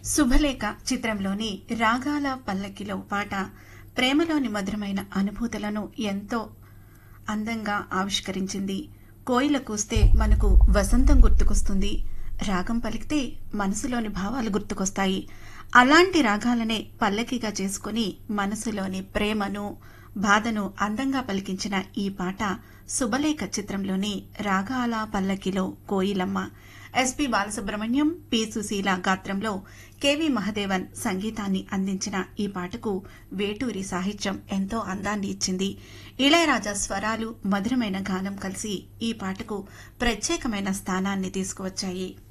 శుభలేఖ చిత్రంలోని రాగాల పల్లకిలో పాట ప్రేమలోని మధురమైన అనుభూతులను ఎంతో అందంగా ఆవిష్కరించింది కోయిల కూస్తే మనకు వసంతం గుర్తుకొస్తుంది రాగం పలికితే మనసులోని భావాలు గుర్తుకొస్తాయి అలాంటి రాగాలనే పల్లకిగా చేసుకుని మనసులోని ప్రేమను బాధను అందంగా పలికించిన ఈ పాట శుభలేఖ చిత్రంలోని రాగాల పల్లకిలో కోయిలమ్మ ఎస్పి బాలసుబ్రహ్మణ్యం పి సుశీల గాత్రంలో కెవి మహదేవన్ సంగీతాన్ని అందించిన ఈ పాటకు వేటూరి సాహిత్యం ఎంతో అందాన్ని ఇచ్చింది ఇళయరాజా స్వరాలు మధురమైన గానం కలిసి ఈ పాటకు ప్రత్యేకమైన స్థానాన్ని తీసుకువచ్చాయి